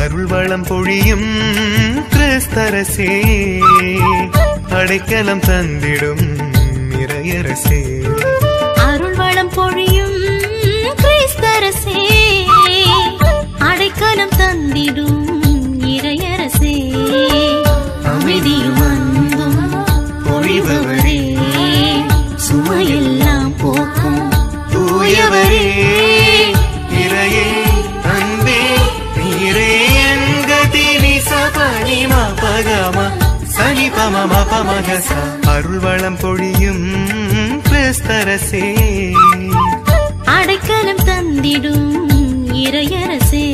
அருள் வளம் பொழியும் கிறிஸ்தரசே அடைக்கலம் தந்திடும் இறையரசே அருள் வளம் பொழியும் கிறிஸ்தரசே அடைக்கலம் தந்திடும் இறையரசே அமைதியும் அன்பும் பொழிபவரே சுமையெல்லாம் போக்கும் தூயவரே இறையே அன்பே நீரே என்கதி நிசபனி மபகம சனி பம மபமகச அருள் வளம் பொழியும் கிறிஸ்தரசே அடைக்கலம் தந்திடும் இறையரசே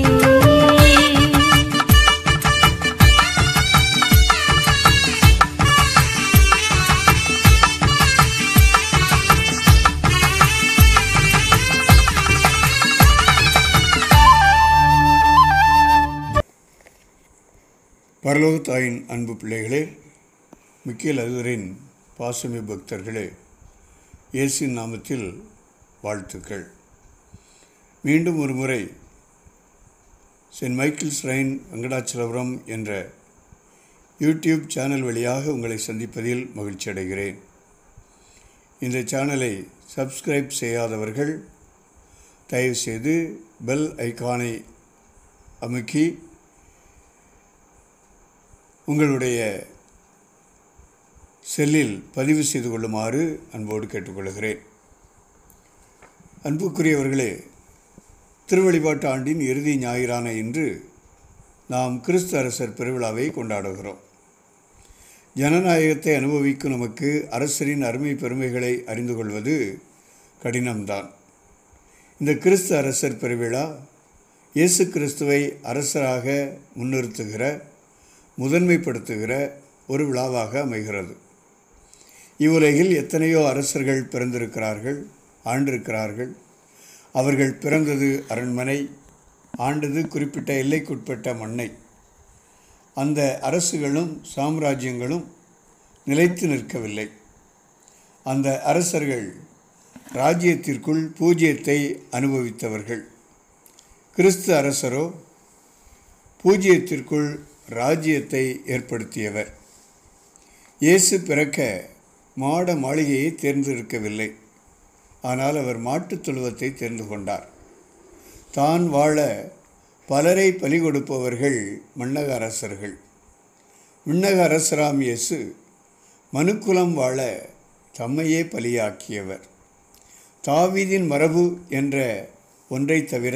பரலோக தாயின் அன்பு பிள்ளைகளே மிக்கேல் அதுவரின் பாசமி பக்தர்களே இயேசுவின் நாமத்தில் வாழ்த்துக்கள் மீண்டும் ஒரு முறை சென்ட் மைக்கேல்ஸ் ரைன் வெங்கடாச்சலபுரம் என்ற யூடியூப் சேனல் வழியாக உங்களை சந்திப்பதில் மகிழ்ச்சி அடைகிறேன் இந்த சேனலை சப்ஸ்கிரைப் செய்யாதவர்கள் தயவுசெய்து பெல் ஐகானை அமுக்கி உங்களுடைய செல்லில் பதிவு செய்து கொள்ளுமாறு அன்போடு கேட்டுக்கொள்கிறேன் அன்புக்குரியவர்களே திருவழிபாட்டு ஆண்டின் இறுதி ஞாயிறான இன்று நாம் கிறிஸ்து அரசர் பெருவிழாவை கொண்டாடுகிறோம் ஜனநாயகத்தை அனுபவிக்கும் நமக்கு அரசரின் அருமை பெருமைகளை அறிந்து கொள்வது கடினம்தான் இந்த கிறிஸ்து அரசர் பெருவிழா இயேசு கிறிஸ்துவை அரசராக முன்னிறுத்துகிற முதன்மைப்படுத்துகிற ஒரு விழாவாக அமைகிறது இவ்வுலகில் எத்தனையோ அரசர்கள் பிறந்திருக்கிறார்கள் ஆண்டிருக்கிறார்கள் அவர்கள் பிறந்தது அரண்மனை ஆண்டது குறிப்பிட்ட எல்லைக்குட்பட்ட மண்ணை அந்த அரசுகளும் சாம்ராஜ்யங்களும் நிலைத்து நிற்கவில்லை அந்த அரசர்கள் ராஜ்யத்திற்குள் பூஜ்யத்தை அனுபவித்தவர்கள் கிறிஸ்து அரசரோ பூஜ்யத்திற்குள் ராஜ்யத்தை ஏற்படுத்தியவர் இயேசு பிறக்க மாட மாளிகையை தேர்ந்தெடுக்கவில்லை ஆனால் அவர் மாட்டுத் தொழுவத்தை தேர்ந்து கொண்டார் தான் வாழ பலரை பலி கொடுப்பவர்கள் மன்னக அரசர்கள் விண்ணக அரசராம் இயேசு மனுக்குலம் வாழ தம்மையே பலியாக்கியவர் தாவீதின் மரபு என்ற ஒன்றை தவிர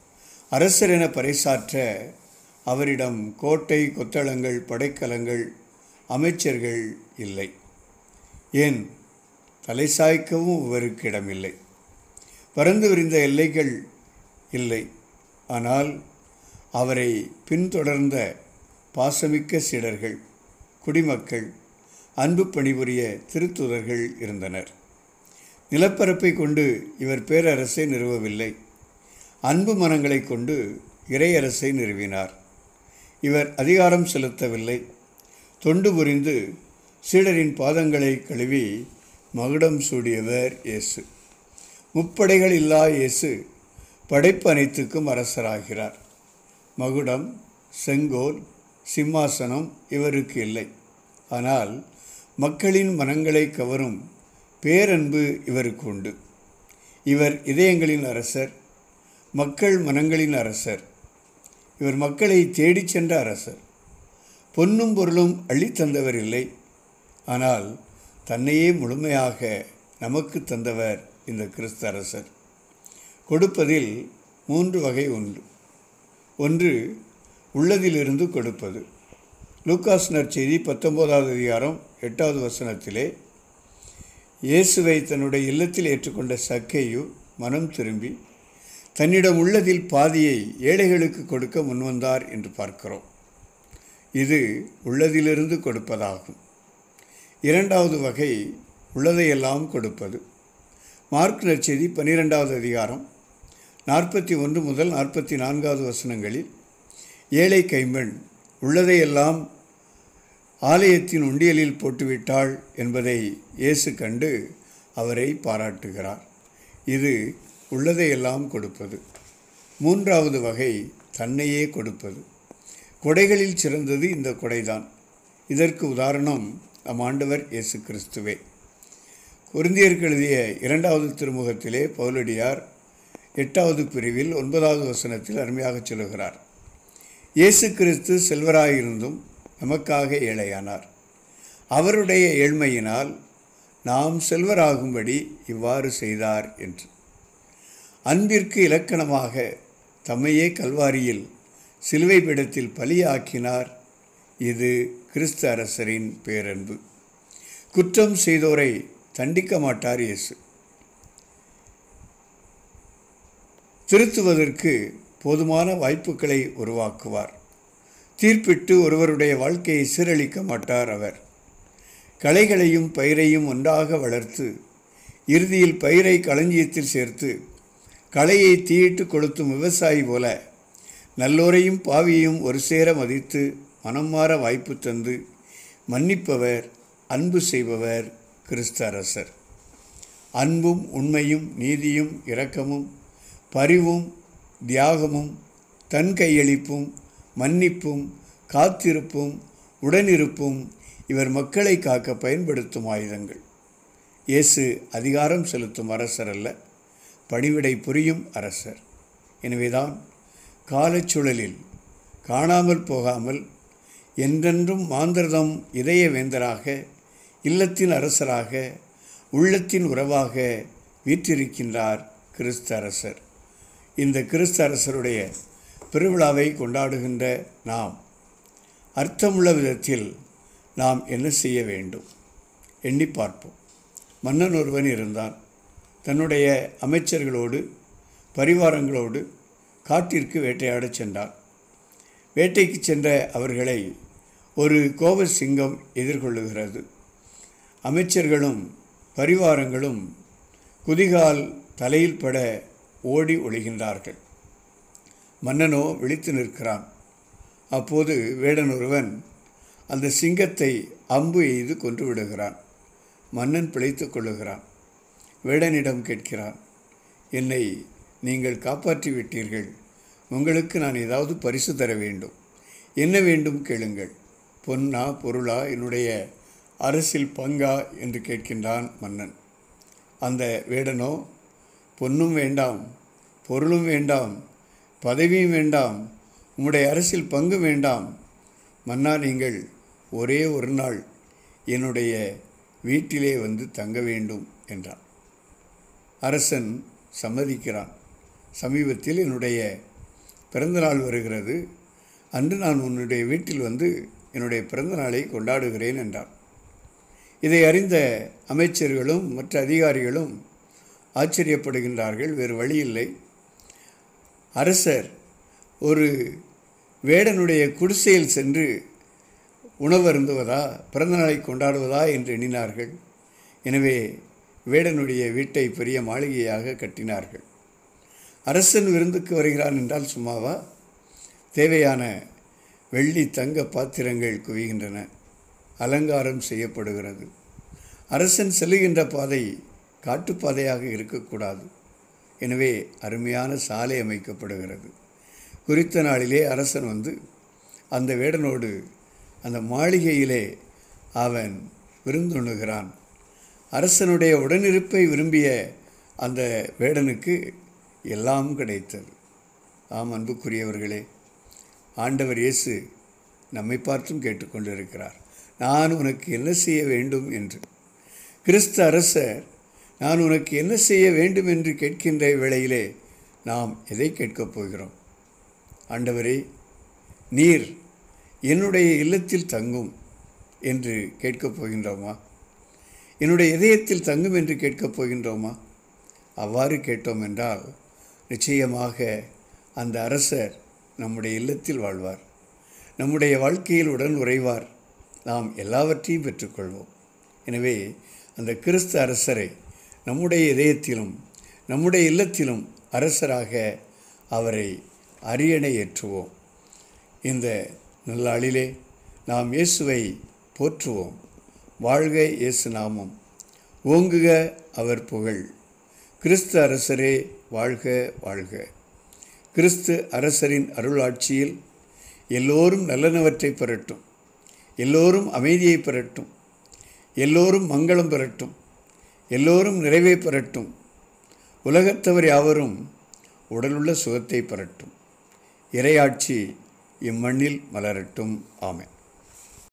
அரசர் என பறைசாற்ற அவரிடம் கோட்டை கொத்தளங்கள் படைக்கலங்கள் அமைச்சர்கள் இல்லை ஏன் தலை சாய்க்கவும் இவருக்கு இடமில்லை பறந்து விரிந்த எல்லைகள் இல்லை ஆனால் அவரை பின்தொடர்ந்த பாசமிக்க சீடர்கள் குடிமக்கள் அன்பு பணிபுரிய திருத்துதர்கள் இருந்தனர் நிலப்பரப்பை கொண்டு இவர் பேரரசை நிறுவவில்லை அன்பு மனங்களை கொண்டு இறையரசை நிறுவினார் இவர் அதிகாரம் செலுத்தவில்லை தொண்டு புரிந்து சீடரின் பாதங்களை கழுவி மகுடம் சூடியவர் இயேசு முப்படைகள் இல்லா இயேசு படைப்பு அனைத்துக்கும் அரசராகிறார் மகுடம் செங்கோல் சிம்மாசனம் இவருக்கு இல்லை ஆனால் மக்களின் மனங்களை கவரும் பேரன்பு இவருக்கு உண்டு இவர் இதயங்களின் அரசர் மக்கள் மனங்களின் அரசர் இவர் மக்களை தேடிச் சென்ற அரசர் பொன்னும் பொருளும் அள்ளித்தந்தவர் இல்லை ஆனால் தன்னையே முழுமையாக நமக்கு தந்தவர் இந்த கிறிஸ்து அரசர் கொடுப்பதில் மூன்று வகை உண்டு ஒன்று உள்ளதிலிருந்து கொடுப்பது லூக்காஸ் நற்செய்தி பத்தொன்பதாவது அதிகாரம் எட்டாவது வசனத்திலே இயேசுவை தன்னுடைய இல்லத்தில் ஏற்றுக்கொண்ட சக்கேயு மனம் திரும்பி தன்னிடம் உள்ளதில் பாதியை ஏழைகளுக்கு கொடுக்க முன்வந்தார் என்று பார்க்கிறோம் இது உள்ளதிலிருந்து கொடுப்பதாகும் இரண்டாவது வகை உள்ளதையெல்லாம் கொடுப்பது மார்க் நற்செய்தி பன்னிரெண்டாவது அதிகாரம் நாற்பத்தி ஒன்று முதல் நாற்பத்தி நான்காவது வசனங்களில் ஏழை கைம்பெண் உள்ளதையெல்லாம் ஆலயத்தின் உண்டியலில் போட்டுவிட்டாள் என்பதை இயேசு கண்டு அவரை பாராட்டுகிறார் இது உள்ளதையெல்லாம் கொடுப்பது மூன்றாவது வகை தன்னையே கொடுப்பது கொடைகளில் சிறந்தது இந்த கொடைதான் இதற்கு உதாரணம் நம் ஆண்டவர் இயேசு கிறிஸ்துவே குருந்தியருக்கு எழுதிய இரண்டாவது திருமுகத்திலே பவுலடியார் எட்டாவது பிரிவில் ஒன்பதாவது வசனத்தில் அருமையாக சொல்லுகிறார் இயேசு கிறிஸ்து செல்வராயிருந்தும் நமக்காக ஏழையானார் அவருடைய ஏழ்மையினால் நாம் செல்வராகும்படி இவ்வாறு செய்தார் என்று அன்பிற்கு இலக்கணமாக தம்மையே கல்வாரியில் சிலுவை பீடத்தில் பலியாக்கினார் இது கிறிஸ்து அரசரின் பேரன்பு குற்றம் செய்தோரை தண்டிக்க மாட்டார் இயேசு திருத்துவதற்கு போதுமான வாய்ப்புகளை உருவாக்குவார் தீர்ப்பிட்டு ஒருவருடைய வாழ்க்கையை சீரழிக்க மாட்டார் அவர் களைகளையும் பயிரையும் ஒன்றாக வளர்த்து இறுதியில் பயிரை களஞ்சியத்தில் சேர்த்து களையை தீயிட்டு கொளுத்தும் விவசாயி போல நல்லோரையும் பாவியையும் ஒரு சேர மதித்து மனம் மாற வாய்ப்பு தந்து மன்னிப்பவர் அன்பு செய்பவர் கிறிஸ்து அரசர் அன்பும் உண்மையும் நீதியும் இரக்கமும் பரிவும் தியாகமும் தன் கையளிப்பும் மன்னிப்பும் காத்திருப்பும் உடனிருப்பும் இவர் மக்களை காக்க பயன்படுத்தும் ஆயுதங்கள் இயேசு அதிகாரம் செலுத்தும் அரசர் அல்ல பணிவிடை புரியும் அரசர் எனவேதான் காலச்சூழலில் காணாமல் போகாமல் என்றென்றும் மாந்திரதம் இதய வேந்தராக இல்லத்தின் அரசராக உள்ளத்தின் உறவாக வீற்றிருக்கின்றார் கிறிஸ்து அரசர் இந்த கிறிஸ்து அரசருடைய பெருவிழாவை கொண்டாடுகின்ற நாம் அர்த்தமுள்ள விதத்தில் நாம் என்ன செய்ய வேண்டும் எண்ணி பார்ப்போம் மன்னன் ஒருவன் இருந்தான் தன்னுடைய அமைச்சர்களோடு பரிவாரங்களோடு காட்டிற்கு வேட்டையாடச் சென்றான் வேட்டைக்கு சென்ற அவர்களை ஒரு கோப சிங்கம் எதிர்கொள்ளுகிறது அமைச்சர்களும் பரிவாரங்களும் குதிகால் தலையில் பட ஓடி ஒளிகின்றார்கள் மன்னனோ விழித்து நிற்கிறான் அப்போது வேடன் ஒருவன் அந்த சிங்கத்தை அம்பு எய்து கொன்று விடுகிறான் மன்னன் பிழைத்து கொள்ளுகிறான் வேடனிடம் கேட்கிறான் என்னை நீங்கள் காப்பாற்றி விட்டீர்கள் உங்களுக்கு நான் ஏதாவது பரிசு தர வேண்டும் என்ன வேண்டும் கேளுங்கள் பொன்னா பொருளா என்னுடைய அரசில் பங்கா என்று கேட்கின்றான் மன்னன் அந்த வேடனோ பொன்னும் வேண்டாம் பொருளும் வேண்டாம் பதவியும் வேண்டாம் உம்முடைய அரசில் பங்கு வேண்டாம் மன்னா நீங்கள் ஒரே ஒரு நாள் என்னுடைய வீட்டிலே வந்து தங்க வேண்டும் என்றான் அரசன் சம்மதிக்கிறான் சமீபத்தில் என்னுடைய பிறந்தநாள் வருகிறது அன்று நான் உன்னுடைய வீட்டில் வந்து என்னுடைய பிறந்தநாளை கொண்டாடுகிறேன் என்றான் இதை அறிந்த அமைச்சர்களும் மற்ற அதிகாரிகளும் ஆச்சரியப்படுகின்றார்கள் வேறு வழியில்லை அரசர் ஒரு வேடனுடைய குடிசையில் சென்று உணவு அருந்துவதா பிறந்தநாளை கொண்டாடுவதா என்று எண்ணினார்கள் எனவே வேடனுடைய வீட்டை பெரிய மாளிகையாக கட்டினார்கள் அரசன் விருந்துக்கு வருகிறான் என்றால் சும்மாவா தேவையான வெள்ளி தங்க பாத்திரங்கள் குவிகின்றன அலங்காரம் செய்யப்படுகிறது அரசன் செல்லுகின்ற பாதை காட்டுப்பாதையாக இருக்கக்கூடாது எனவே அருமையான சாலை அமைக்கப்படுகிறது குறித்த நாளிலே அரசன் வந்து அந்த வேடனோடு அந்த மாளிகையிலே அவன் விருந்துண்ணுகிறான் அரசனுடைய உடனிருப்பை விரும்பிய அந்த வேடனுக்கு எல்லாம் கிடைத்தது ஆம் அன்புக்குரியவர்களே ஆண்டவர் இயேசு நம்மை பார்த்தும் கேட்டுக்கொண்டிருக்கிறார் நான் உனக்கு என்ன செய்ய வேண்டும் என்று கிறிஸ்து அரசர் நான் உனக்கு என்ன செய்ய வேண்டும் என்று கேட்கின்ற வேளையிலே நாம் எதை கேட்கப் போகிறோம் ஆண்டவரே நீர் என்னுடைய இல்லத்தில் தங்கும் என்று கேட்கப் போகின்றோமா என்னுடைய இதயத்தில் தங்கும் என்று கேட்கப் போகின்றோமா அவ்வாறு கேட்டோம் என்றால் நிச்சயமாக அந்த அரசர் நம்முடைய இல்லத்தில் வாழ்வார் நம்முடைய வாழ்க்கையில் உடன் உறைவார் நாம் எல்லாவற்றையும் பெற்றுக்கொள்வோம் எனவே அந்த கிறிஸ்து அரசரை நம்முடைய இதயத்திலும் நம்முடைய இல்லத்திலும் அரசராக அவரை அரியணை ஏற்றுவோம் இந்த நல்லாளிலே நாம் இயேசுவை போற்றுவோம் வாழ்க இயேசு நாமம் ஓங்குக அவர் புகழ் கிறிஸ்து அரசரே வாழ்க வாழ்க கிறிஸ்து அரசரின் அருளாட்சியில் எல்லோரும் நல்லனவற்றை பெறட்டும் எல்லோரும் அமைதியை பெறட்டும் எல்லோரும் மங்களம் பெறட்டும் எல்லோரும் நிறைவை பெறட்டும் உலகத்தவர் யாவரும் உடலுள்ள சுகத்தை பெறட்டும் இறையாட்சி இம்மண்ணில் மலரட்டும் ஆமென்